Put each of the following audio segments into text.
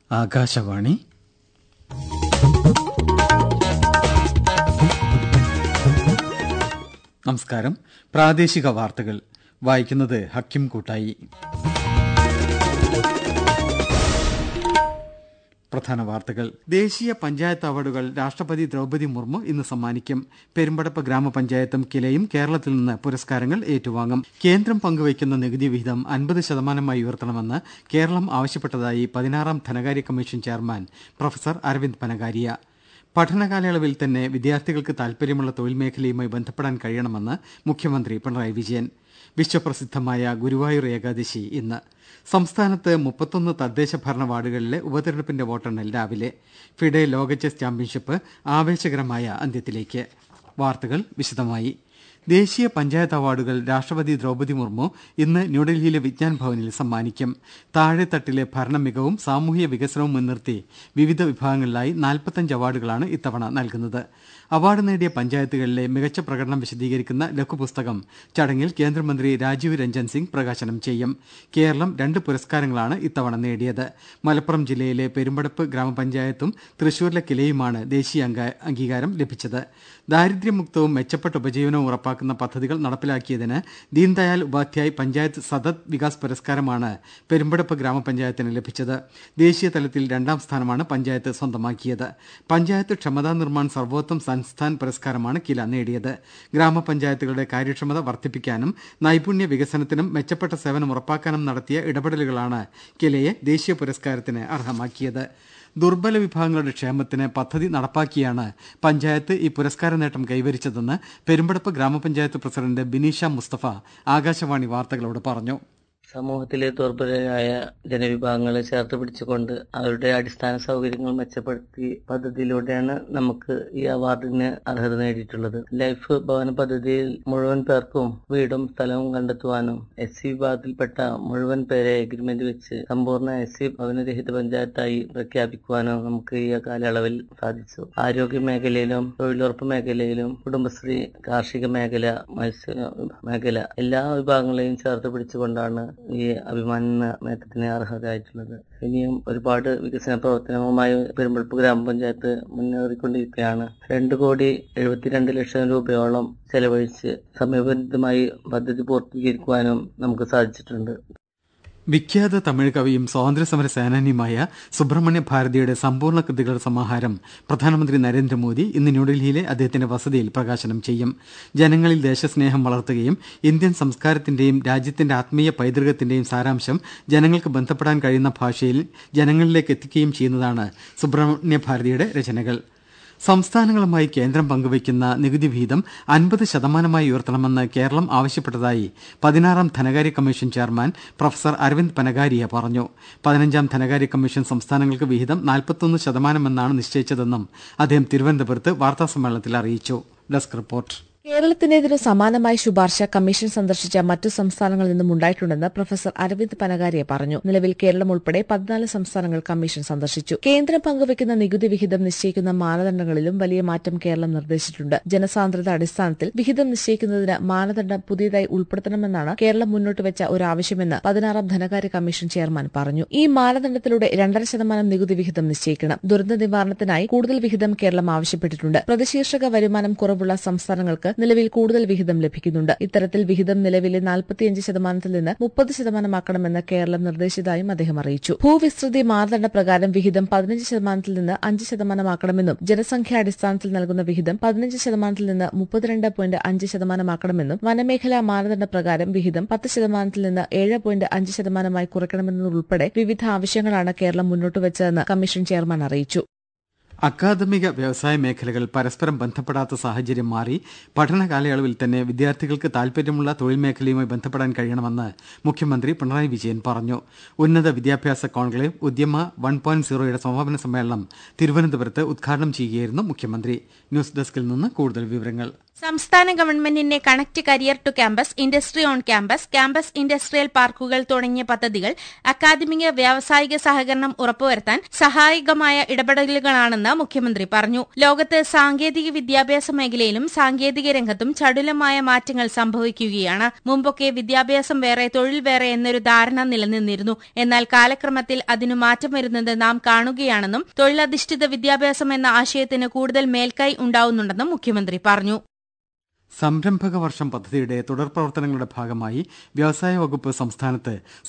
ആകാശവാണി നമസ്കാരം പ്രാദേശിക വാർത്തകൾ വായിക്കുന്നത് ഹക്കിം കൂട്ടായി പ്രധാന വാർത്തകൾ ദേശീയ പഞ്ചായത്ത് അവാർഡുകൾ രാഷ്ട്രപതി ദ്രൌപതി മുർമു ഇന്ന് സമ്മാനിക്കും പെരുമ്പടപ്പ് ഗ്രാമപഞ്ചായത്തും കിലയും കേരളത്തിൽ നിന്ന് പുരസ്കാരങ്ങൾ ഏറ്റുവാങ്ങും കേന്ദ്രം പങ്കുവയ്ക്കുന്ന നികുതി വിഹിതം അൻപത് ശതമാനമായി ഉയർത്തണമെന്ന് കേരളം ആവശ്യപ്പെട്ടതായി പതിനാറാം ധനകാര്യ commission chairman professor Aravind Panagariya പഠനകാലയളവിൽ തന്നെ വിദ്യാർത്ഥികൾക്ക് താൽപര്യമുള്ള തൊഴിൽ മേഖലയുമായി ബന്ധപ്പെടാൻ കഴിയണമെന്ന് മുഖ്യമന്ത്രി പിണറായി വിജയൻ വിശ്വപ്രസിദ്ധമായ ഗുരുവായൂർ ഏകാദശി ഇന്ന് സംസ്ഥാനത്ത് മുപ്പത്തൊന്ന് തദ്ദേശ ഭരണ വാർഡുകളിലെ ഉപതെരഞ്ഞെടുപ്പിന്റെ വോട്ടെണ്ണൽ രാവിലെ ഫിഡെ ലോക ചെസ് ചാമ്പ്യൻഷിപ്പ് ആവേശകരമായ അന്ത്യത്തിലേക്ക് വാർത്തകൾ വിശദമായി ദേശീയ പഞ്ചായത്ത് അവാർഡുകൾ രാഷ്ട്രപതി ദ്രൌപതി മുർമു ഇന്ന് ന്യൂഡൽഹിയിലെ വിജ്ഞാൻ ഭവനിൽ സമ്മാനിക്കും താഴെത്തട്ടിലെ ഭരണ മികവും സാമൂഹ്യ വികസനവും മുൻനിർത്തി വിവിധ വിഭാഗങ്ങളിലായി നാൽപ്പത്തഞ്ച് അവാർഡുകളാണ് ഇത്തവണ നൽകുന്നത് അവാർഡ് നേടിയ പഞ്ചായത്തുകളിലെ മികച്ച പ്രകടനം വിശദീകരിക്കുന്ന ലഘുപുസ്തകം ചടങ്ങിൽ കേന്ദ്രമന്ത്രി രാജീവ് രഞ്ജൻ സിംഗ് പ്രകാശനം ചെയ്യും കേരളം രണ്ട് പുരസ്കാരങ്ങളാണ് ഇത്തവണ നേടിയത് മലപ്പുറം ജില്ലയിലെ പെരുമ്പടപ്പ് ഗ്രാമപഞ്ചായത്തും തൃശൂരിലെ കിലയുമാണ് ദേശീയ അംഗീകാരം ലഭിച്ചത് ദാരിദ്ര്യമുക്തവും മെച്ചപ്പെട്ട ഉപജീവനവും ഉറപ്പാക്കുന്ന പദ്ധതികൾ നടപ്പിലാക്കിയതിന് ദീൻദയാൽ ഉപാധ്യായ് പഞ്ചായത്ത് സതത് വികാസ് പുരസ്കാരമാണ് പെരുമ്പടപ്പ് ഗ്രാമപഞ്ചായത്തിന് ലഭിച്ചത് ദേശീയ തലത്തിൽ രണ്ടാം സ്ഥാനമാണ് പഞ്ചായത്ത് സ്വന്തമാക്കിയത് പഞ്ചായത്ത് ക്ഷമതാ നിർമ്മാൺ സർവോത്തം സംസ്ഥാൻ പുരസ്കാരമാണ് കില നേടിയത് ഗ്രാമപഞ്ചായത്തുകളുടെ കാര്യക്ഷമത വർദ്ധിപ്പിക്കാനും നൈപുണ്യ വികസനത്തിനും മെച്ചപ്പെട്ട സേവനം ഉറപ്പാക്കാനും നടത്തിയ ഇടപെടലുകളാണ് കിലയെ ദേശീയ പുരസ്കാരത്തിന് അർഹമാക്കിയത് ദുർബല വിഭാഗങ്ങളുടെ ക്ഷേമത്തിന് പദ്ധതി നടപ്പാക്കിയാണ് പഞ്ചായത്ത് ഈ പുരസ്കാര നേട്ടം കൈവരിച്ചതെന്ന് പെരുമ്പടപ്പ് ഗ്രാമപഞ്ചായത്ത് പ്രസിഡന്റ് ബിനീഷ മുസ്തഫ ആകാശവാണി വാർത്തകളോട് പറഞ്ഞു സമൂഹത്തിലെ ദുർബലരായ ജനവിഭാഗങ്ങളെ ചേർത്ത് പിടിച്ചുകൊണ്ട് അവരുടെ അടിസ്ഥാന സൗകര്യങ്ങൾ മെച്ചപ്പെടുത്തി പദ്ധതിയിലൂടെയാണ് നമുക്ക് ഈ അവാർഡിന് അർഹത നേടിയിട്ടുള്ളത് ലൈഫ് ഭവന പദ്ധതിയിൽ മുഴുവൻ പേർക്കും വീടും സ്ഥലവും കണ്ടെത്തുവാനും എസ് സി വിഭാഗത്തിൽപ്പെട്ട മുഴുവൻ പേരെ എഗ്രിമെന്റ് വെച്ച് സമ്പൂർണ്ണ എസ് സി ഭവനരഹിത പഞ്ചായത്തായി പ്രഖ്യാപിക്കുവാനും നമുക്ക് ഈ കാലയളവിൽ സാധിച്ചു ആരോഗ്യ മേഖലയിലും തൊഴിലുറപ്പ് മേഖലയിലും കുടുംബശ്രീ കാർഷിക മേഖല മത്സ്യ മേഖല എല്ലാ വിഭാഗങ്ങളെയും ചേർത്ത് പിടിച്ചുകൊണ്ടാണ് ഈ അഭിമാന നേട്ടത്തിന് അർഹതയായിട്ടുള്ളത് ഇനിയും ഒരുപാട് വികസന പ്രവർത്തനവുമായി പെരുമ്പഴപ്പ് ഗ്രാമപഞ്ചായത്ത് മുന്നേറിക്കൊണ്ടിരിക്കുകയാണ് രണ്ട് കോടി എഴുപത്തിരണ്ട് ലക്ഷം രൂപയോളം ചെലവഴിച്ച് സമയബന്ധിതമായി പദ്ധതി പൂർത്തീകരിക്കുവാനും നമുക്ക് സാധിച്ചിട്ടുണ്ട് വിഖ്യാത തമിഴ് കവിയും സ്വാതന്ത്ര്യസമര സേനാനിയുമായ സുബ്രഹ്മണ്യ ഭാരതിയുടെ സമ്പൂർണ്ണ കൃതികളുടെ സമാഹാരം പ്രധാനമന്ത്രി നരേന്ദ്രമോദി ഇന്ന് ന്യൂഡൽഹിയിലെ അദ്ദേഹത്തിന്റെ വസതിയിൽ പ്രകാശനം ചെയ്യും ജനങ്ങളിൽ ദേശസ്നേഹം വളർത്തുകയും ഇന്ത്യൻ സംസ്കാരത്തിന്റെയും രാജ്യത്തിന്റെ ആത്മീയ പൈതൃകത്തിന്റെയും സാരാംശം ജനങ്ങൾക്ക് ബന്ധപ്പെടാൻ കഴിയുന്ന ഭാഷയിൽ ജനങ്ങളിലേക്ക് എത്തിക്കുകയും ചെയ്യുന്നതാണ് സുബ്രഹ്മണ്യ ഭാരതിയുടെ രചനകൾ സംസ്ഥാനങ്ങളുമായി കേന്ദ്രം പങ്കുവയ്ക്കുന്ന നികുതി വിഹിതം അൻപത് ശതമാനമായി ഉയർത്തണമെന്ന് കേരളം ആവശ്യപ്പെട്ടതായി പതിനാറാം ധനകാര്യ commission chairman professor Aravind Panagariya പറഞ്ഞു പതിനഞ്ചാം ധനകാര്യ കമ്മീഷൻ സംസ്ഥാനങ്ങൾക്ക് വിഹിതം നാൽപ്പത്തൊന്ന് ശതമാനമെന്നാണ് നിശ്ചയിച്ചതെന്നും അദ്ദേഹം തിരുവനന്തപുരത്ത് വാർത്താസമ്മേളനത്തിൽ അറിയിച്ചു ഡെസ്ക് റിപ്പോർട്ട് കേരളത്തിന്റേതിനു സമാനമായ ശുപാർശ കമ്മീഷൻ സന്ദർശിച്ച മറ്റു സംസ്ഥാനങ്ങളിൽ നിന്നും ഉണ്ടായിട്ടുണ്ടെന്ന് പ്രൊഫസർ അരവിന്ദ് പനകാരിയ പറഞ്ഞു നിലവിൽ കേരളം ഉൾപ്പെടെ പതിനാല് സംസ്ഥാനങ്ങൾ കമ്മീഷൻ സന്ദർശിച്ചു കേന്ദ്രം പങ്കുവയ്ക്കുന്ന നികുതി വിഹിതം നിശ്ചയിക്കുന്ന മാനദണ്ഡങ്ങളിലും വലിയ മാറ്റം കേരളം നിർദ്ദേശിച്ചിട്ടുണ്ട് ജനസാന്ദ്രത അടിസ്ഥാനത്തിൽ വിഹിതം നിശ്ചയിക്കുന്നതിന് മാനദണ്ഡം പുതിയതായി ഉൾപ്പെടുത്തണമെന്നാണ് കേരളം മുന്നോട്ട് വെച്ച ഒരു ആവശ്യമെന്ന് പതിനാറാം ധനകാര്യ കമ്മീഷൻ ചെയർമാൻ പറഞ്ഞു ഈ മാനദണ്ഡത്തിലൂടെ രണ്ടര ശതമാനം നികുതി വിഹിതം നിശ്ചയിക്കണം ദുരന്ത നിവാരണത്തിനായി കൂടുതൽ വിഹിതം കേരളം ആവശ്യപ്പെട്ടിട്ടുണ്ട് പ്രതിശീർഷക വരുമാനം കുറവുള്ള സംസ്ഥാനങ്ങൾക്ക് നിലവിൽ കൂടുതൽ വിഹിതം ലഭിക്കുന്നുണ്ട് ഇത്തരത്തിൽ വിഹിതം നിലവിലെ നാൽപ്പത്തിയഞ്ച് ശതമാനത്തിൽ നിന്ന് മുപ്പത് ശതമാനമാക്കണമെന്ന് കേരളം നിർദ്ദേശിച്ചതായും അദ്ദേഹം അറിയിച്ചു ഭൂവിസ്തൃതി മാനദണ്ഡ പ്രകാരം വിഹിതം പതിനഞ്ച് ശതമാനത്തിൽ നിന്ന് അഞ്ച് ശതമാനമാക്കണമെന്നും ജനസംഖ്യാടിസ്ഥാനത്തിൽ നൽകുന്ന വിഹിതം പതിനഞ്ച് ശതമാനത്തിൽ നിന്ന് മുപ്പത്തിരണ്ട് പോയിന്റ് അഞ്ച് ശതമാനമാക്കണമെന്നും വനമേഖലാ മാനദണ്ഡ പ്രകാരം വിഹിതം പത്ത് ശതമാനത്തിൽ നിന്ന് ഏഴ് പോയിന്റ് അഞ്ച് ശതമാനമായി കുറയ്ക്കണമെന്നതുൾപ്പെടെ വിവിധ ആവശ്യങ്ങളാണ് കേരളം മുന്നോട്ട് വെച്ചതെന്ന് കമ്മീഷൻ ചെയർമാൻ അറിയിച്ചു അക്കാദമിക വ്യവസായ മേഖലകൾ പരസ്പരം ബന്ധപ്പെടാത്ത സാഹചര്യം മാറി പഠന കാലയളവിൽ തന്നെ വിദ്യാർത്ഥികൾക്ക് താൽപര്യമുള്ള തൊഴിൽ മേഖലയുമായി ബന്ധപ്പെടാൻ കഴിയണമെന്ന് മുഖ്യമന്ത്രി പിണറായി വിജയൻ പറഞ്ഞു ഉന്നത വിദ്യാഭ്യാസ കോൺക്ലേവ് ഉദ്യമ വൺ പോയിന്റ് സീറോയുടെ സമാപന സമ്മേളനം തിരുവനന്തപുരത്ത് ഉദ്ഘാടനം ചെയ്യുകയായിരുന്നു മുഖ്യമന്ത്രി ന്യൂസ് ഡെസ്കിൽ നിന്ന് കൂടുതൽ വിവരങ്ങൾ സംസ്ഥാന ഗവൺമെന്റിന്റെ connect career to campus industry on campus campus industrial പാർക്കുകൾ തുടങ്ങിയ പദ്ധതികൾ അക്കാദമിക വ്യാവസായിക സഹകരണം ഉറപ്പുവരുത്താൻ സഹായകമായ ഇടപെടലുകളാണെന്ന് തുടരുമെന്ന് മുഖ്യമന്ത്രി പറഞ്ഞു ലോകത്ത് സാങ്കേതിക വിദ്യാഭ്യാസ മേഖലയിലും സാങ്കേതിക രംഗത്തും ചടുലമായ മാറ്റങ്ങൾ സംഭവിക്കുകയാണ് മുമ്പൊക്കെ വിദ്യാഭ്യാസം വേറെ തൊഴിൽ വേറെ എന്നൊരു ധാരണ നിലനിന്നിരുന്നു എന്നാൽ കാലക്രമത്തിൽ അതിനു മാറ്റം വരുന്നത് നാം കാണുകയാണെന്നും തൊഴിലധിഷ്ഠിത വിദ്യാഭ്യാസം എന്ന ആശയത്തിന് കൂടുതൽ മേൽക്കൈ ഉണ്ടാവുന്നുണ്ടെന്നും മുഖ്യമന്ത്രി പറഞ്ഞു സംരംഭക വർഷം പദ്ധതിയുടെ തുടർ പ്രവർത്തനങ്ങളുടെ ഭാഗമായി വ്യവസായ വകുപ്പ് സംസ്ഥാനത്ത്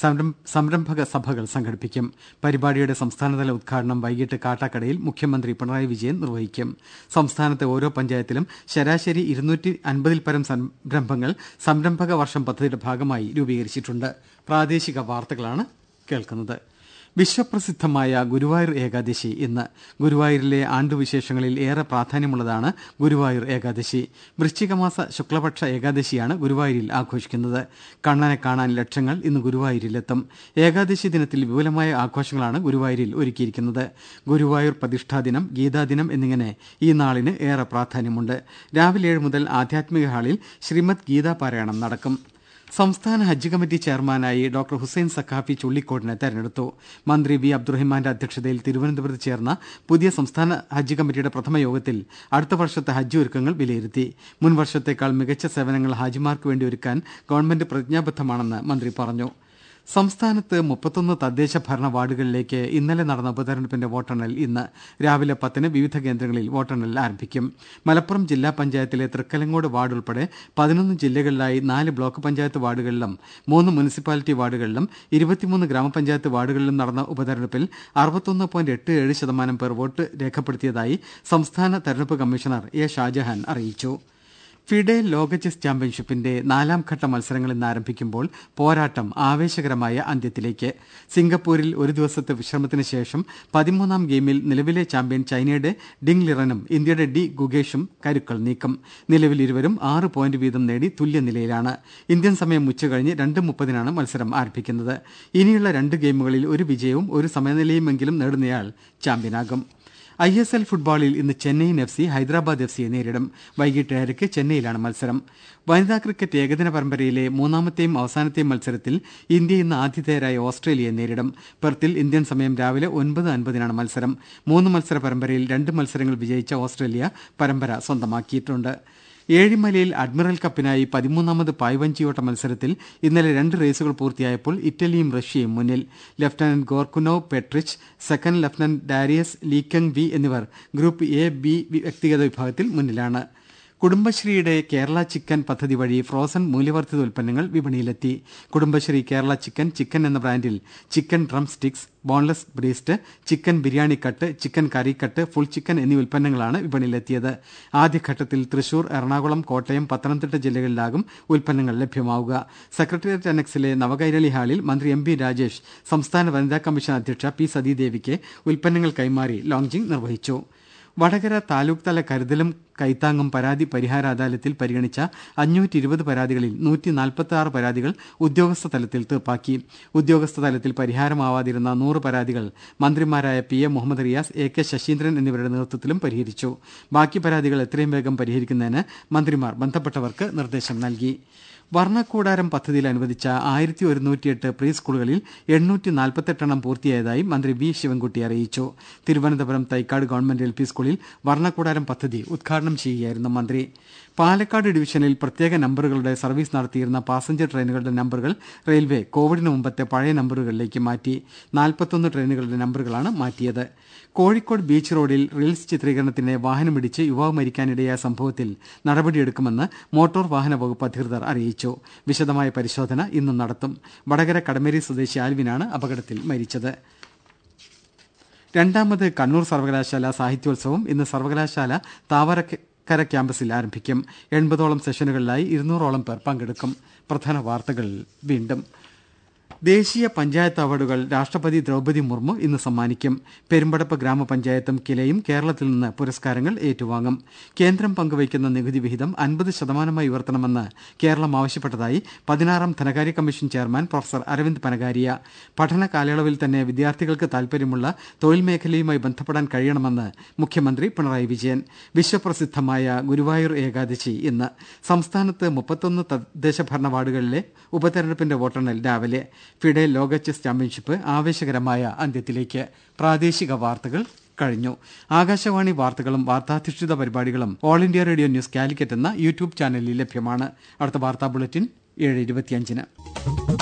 സംരംഭക സഭകൾ സംഘടിപ്പിക്കും പരിപാടിയുടെ സംസ്ഥാനതല ഉദ്ഘാടനം വൈകിട്ട് കാട്ടാക്കടയിൽ മുഖ്യമന്ത്രി പിണറായി വിജയൻ നിർവഹിക്കും സംസ്ഥാനത്തെ ഓരോ പഞ്ചായത്തിലും ശരാശരി ഇരുന്നൂറ്റി അൻപതിൽ പരം സംരംഭങ്ങൾ സംരംഭക വർഷം പദ്ധതിയുടെ ഭാഗമായി രൂപീകരിച്ചിട്ടുണ്ട് പ്രാദേശിക വാർത്തകളാണ് കേൾക്കുന്നത് വിശ്വപ്രസിദ്ധമായ ഗുരുവായൂർ ഏകാദശി ഇന്ന് ഗുരുവായൂരിലെ ആണ്ടുവിശേഷങ്ങളിൽ ഏറെ പ്രാധാന്യമുള്ളതാണ് ഗുരുവായൂർ ഏകാദശി വൃശ്ചികമാസ ശുക്ലപക്ഷ ഏകാദശിയാണ് ഗുരുവായൂരിൽ ആഘോഷിക്കുന്നത് കണ്ണനെ കാണാൻ ലക്ഷങ്ങൾ ഇന്ന് ഗുരുവായൂരിലെത്തും ഏകാദശി ദിനത്തിൽ വിപുലമായ ആഘോഷങ്ങളാണ് ഗുരുവായൂരിൽ ഒരുക്കിയിരിക്കുന്നത് ഗുരുവായൂർ പ്രതിഷ്ഠാദിനം ഗീതാദിനം എന്നിങ്ങനെ ഈ നാളിന് ഏറെ പ്രാധാന്യമുണ്ട് രാവിലെ ഏഴ് മുതൽ ആധ്യാത്മിക ഹാളിൽ ശ്രീമദ് ഗീതാ പാരായണം നടക്കും സംസ്ഥാന ഹജ്ജ് കമ്മിറ്റി ചെയർമാനായി ഡോക്ടർ ഹുസൈൻ സഖാഫി ചുള്ളിക്കോടിനെ തെരഞ്ഞെടുത്തു മന്ത്രി വി അബ്ദുറഹിമാന്റെ അധ്യക്ഷതയിൽ തിരുവനന്തപുരത്ത് ചേർന്ന പുതിയ സംസ്ഥാന ഹജ്ജ് കമ്മിറ്റിയുടെ പ്രഥമ യോഗത്തിൽ അടുത്ത വർഷത്തെ ഹജ്ജ് ഒരുക്കങ്ങൾ വിലയിരുത്തി മുൻ വർഷത്തേക്കാൾ മികച്ച സേവനങ്ങൾ ഹാജിമാർക്ക് വേണ്ടി ഒരുക്കാൻ ഗവൺമെന്റ് പ്രതിജ്ഞാബദ്ധമാണെന്ന് മന്ത്രി പറഞ്ഞു സംസ്ഥാനത്ത് മുപ്പത്തൊന്ന് തദ്ദേശ ഭരണ വാർഡുകളിലേക്ക് ഇന്നലെ നടന്ന ഉപതെരഞ്ഞെടുപ്പിന്റെ വോട്ടെണ്ണൽ ഇന്ന് രാവിലെ പത്തിന് വിവിധ കേന്ദ്രങ്ങളിൽ വോട്ടെണ്ണൽ ആരംഭിക്കും മലപ്പുറം ജില്ലാ പഞ്ചായത്തിലെ തൃക്കലങ്ങോട് വാർഡ് ഉൾപ്പെടെ പതിനൊന്ന് ജില്ലകളിലായി നാല് ബ്ലോക്ക് പഞ്ചായത്ത് വാർഡുകളിലും മൂന്ന് മുനിസിപ്പാലിറ്റി വാർഡുകളിലും ഇരുപത്തിമൂന്ന് ഗ്രാമപഞ്ചായത്ത് വാർഡുകളിലും നടന്ന ഉപതെരഞ്ഞെടുപ്പിൽ അറുപത്തൊന്ന് പോയിന്റ് എട്ട് ഏഴ് ശതമാനം പേർ വോട്ട് രേഖപ്പെടുത്തിയതായി സംസ്ഥാന തെരഞ്ഞെടുപ്പ് കമ്മീഷണർ എ ഷാജഹാൻ അറിയിച്ചു ഫിഡെ ലോക ചെസ് ചാമ്പ്യൻഷിപ്പിന്റെ നാലാം ഘട്ട മത്സരങ്ങൾ ഇന്ന് ആരംഭിക്കുമ്പോൾ പോരാട്ടം ആവേശകരമായ അന്ത്യത്തിലേക്ക് സിംഗപ്പൂരിൽ ഒരു ദിവസത്തെ വിശ്രമത്തിന് ശേഷം പതിമൂന്നാം ഗെയിമിൽ നിലവിലെ ചാമ്പ്യൻ ചൈനയുടെ ഡിങ് ലിറനും ഇന്ത്യയുടെ ഡി ഗുഗേഷും കരുക്കൾ നീക്കും നിലവിൽ ഇരുവരും ആറ് പോയിന്റ് വീതം നേടി തുല്യനിലയിലാണ് ഇന്ത്യൻ സമയം ഉച്ചകഴിഞ്ഞ് രണ്ട് മുപ്പതിനാണ് മത്സരം ആരംഭിക്കുന്നത് ഇനിയുള്ള രണ്ട് ഗെയിമുകളിൽ ഒരു വിജയവും ഒരു സമനിലയുമെങ്കിലും നേടുന്നയാൾ ചാമ്പ്യനാകും ഐ എസ് എൽ ഫുട്ബോളിൽ ഇന്ന് Chennaiyin F C Hyderabad F സിയെ നേരിടും വൈകിട്ട് ഏഴരയ്ക്ക് ചെന്നൈയിലാണ് മത്സരം വനിതാ ക്രിക്കറ്റ് ഏകദിന പരമ്പരയിലെ മൂന്നാമത്തെയും അവസാനത്തെയും മത്സരത്തിൽ ഇന്ത്യ ഇന്ന് ആതിഥേയരായ ഓസ്ട്രേലിയയെ നേരിടും പെർത്തിൽ ഇന്ത്യൻ സമയം രാവിലെ ഒൻപത് അൻപതിനാണ് മത്സരം മൂന്ന് മത്സര പരമ്പരയിൽ രണ്ട് മത്സരങ്ങൾ വിജയിച്ച ഓസ്ട്രേലിയ പരമ്പര സ്വന്തമാക്കിയിട്ടുണ്ട് ഏഴിമലയിൽ അഡ്മിറൽ കപ്പിനായി പതിമൂന്നാമത് പായ്വഞ്ചിയോട്ട മത്സരത്തിൽ ഇന്നലെ രണ്ട് റേസുകൾ പൂർത്തിയായപ്പോൾ ഇറ്റലിയും റഷ്യയും മുന്നിൽ lieutenant Gorkunov Petrich second lieutenant Darius Leekang V എന്നിവർ ഗ്രൂപ്പ് എ ബി വ്യക്തിഗത വിഭാഗത്തിൽ മുന്നിലാണ് കുടുംബശ്രീയുടെ കേരള ചിക്കൻ പദ്ധതി വഴി ഫ്രോസൺ മൂല്യവർദ്ധിത ഉൽപ്പന്നങ്ങൾ വിപണിയിലെത്തി കുടുംബശ്രീ കേരള ചിക്കൻ ചിക്കൻ എന്ന ബ്രാൻഡിൽ chicken drumsticks boneless breast chicken biryani cut chicken curry cut full chicken എന്നീ ഉൽപ്പന്നങ്ങളാണ് വിപണിയിലെത്തിയത് ആദ്യഘട്ടത്തിൽ തൃശൂർ എറണാകുളം കോട്ടയം പത്തനംതിട്ട ജില്ലകളിലാകും ഉൽപ്പന്നങ്ങൾ ലഭ്യമാവുക സെക്രട്ടേറിയറ്റ് അനക്സിലെ നവകൈരളി ഹാളിൽ മന്ത്രി എം പി രാജേഷ് സംസ്ഥാന വനിതാ കമ്മീഷൻ അധ്യക്ഷ പി സതീദേവിക്ക് ഉൽപ്പന്നങ്ങൾ കൈമാറി ലോഞ്ചിംഗ് നിർവഹിച്ചു വടകര താലൂക്ക് തല കരുതലും കൈത്താങ്ങും പരാതി പരിഹാര അദാലത്തിൽ പരിഗണിച്ച അഞ്ഞൂറ്റി ഇരുപത് പരാതികളിൽ നൂറ്റി നാൽപ്പത്തി ആറ് പരാതികൾ ഉദ്യോഗസ്ഥ തലത്തിൽ തീർപ്പാക്കി ഉദ്യോഗസ്ഥ തലത്തിൽ പരിഹാരമാവാതിരുന്ന നൂറ് പരാതികൾ മന്ത്രിമാരായ P A Muhammad Riyas A K Saseendran എന്നിവരുടെ നേതൃത്വത്തിലും പരിഹരിച്ചു ബാക്കി പരാതികൾ എത്രയും വേഗം പരിഹരിക്കുന്നതിന് മന്ത്രിമാർ ബന്ധപ്പെട്ടവർക്ക് നിർദ്ദേശം നൽകി വർണ്ണക്കൂടാരം പദ്ധതിയിൽ അനുവദിച്ച ആയിരത്തി ഒരുന്നൂറ്റിയെട്ട് പ്രീ സ്കൂളുകളിൽ എണ്ണൂറ്റി നാൽപ്പത്തെട്ടെണ്ണം പൂർത്തിയായതായി മന്ത്രി വി ശിവൻകുട്ടി അറിയിച്ചു Thiruvananthapuram Thycaud government L P സ്കൂളിൽ വർണ്ണക്കൂടാരം പദ്ധതി ഉദ്ഘാടനം ചെയ്യുകയായിരുന്നു മന്ത്രി പാലക്കാട് ഡിവിഷനിൽ പ്രത്യേക നമ്പറുകളുടെ സർവീസ് നടത്തിയിരുന്ന പാസഞ്ചർ ട്രെയിനുകളുടെ നമ്പറുകൾ റെയിൽവേ കോവിഡിന് മുമ്പത്തെ പഴയ നമ്പറുകളിലേക്ക് മാറ്റി നാൽപ്പത്തൊന്ന് ട്രെയിനുകളുടെ നമ്പറുകളാണ് മാറ്റിയത് കോഴിക്കോട് ബീച്ച് റോഡിൽ റീൽസ് ചിത്രീകരണത്തിന് വാഹനമിടിച്ച് യുവാവ് മരിക്കാനിടയായ സംഭവത്തിൽ നടപടിയെടുക്കുമെന്ന് മോട്ടോർ വാഹന വകുപ്പ് അധികൃതർ അറിയിച്ചു വിശദമായ പരിശോധന ഇന്ന് നടത്തും വടകര കടമേരി സ്വദേശി ആൽവിനാണ് അപകടത്തിൽ മരിച്ചത് രണ്ടാമത് കണ്ണൂർ സർവകലാശാല സാഹിത്യോത്സവം ഇന്ന് സർവകലാശാല താവരക്കര ക്യാമ്പസിൽ ആരംഭിക്കും എൺപതോളം സെഷനുകളിലായി ഇരുന്നൂറോളം പേർ പങ്കെടുക്കും പ്രധാന വാർത്തകൾ വീണ്ടും ദേശീയ പഞ്ചായത്ത് അവാർഡുകൾ രാഷ്ട്രപതി ദ്രൗപദി മുർമു ഇന്ന് സമ്മാനിക്കും പെരുമ്പടപ്പ് ഗ്രാമപഞ്ചായത്തും കിലയും കേരളത്തിൽ നിന്ന് പുരസ്കാരങ്ങൾ ഏറ്റുവാങ്ങും കേന്ദ്രം പങ്കുവയ്ക്കുന്ന നികുതി വിഹിതം അൻപത് ശതമാനമായി ഉയർത്തണമെന്ന് കേരളം ആവശ്യപ്പെട്ടതായി പതിനാറാം ധനകാര്യ commission chairman professor Aravind Panagariya പഠന കാലയളവിൽ തന്നെ വിദ്യാർത്ഥികൾക്ക് താൽപര്യമുള്ള തൊഴിൽ മേഖലയുമായി ബന്ധപ്പെടാൻ കഴിയണമെന്ന് മുഖ്യമന്ത്രി പിണറായി വിജയൻ വിശ്വപ്രസിദ്ധമായ ഗുരുവായൂർ ഏകാദശി ഇന്ന് സംസ്ഥാനത്ത് മുപ്പത്തൊന്ന് തദ്ദേശ ഭരണ വാർഡുകളിലെ ഉപതെരഞ്ഞെടുപ്പിന്റെ വോട്ടെണ്ണൽ രാവിലെ ഫിഡെ ലോക ചെസ് ചാമ്പ്യൻഷിപ്പ് ആവേശകരമായ അന്ത്യത്തിലേക്ക് പ്രാദേശിക വാർത്തകൾ കഴിഞ്ഞു ആകാശവാണി വാർത്തകളും വാർത്താധിഷ്ഠിത പരിപാടികളും All India Radio News Calicut എന്ന യൂട്യൂബ് ചാനലിൽ ലഭ്യമാണ് അടുത്ത വാർത്താ ബുള്ളറ്റിൻ ഏഴ് ഇരുപത്തിയഞ്ചിന്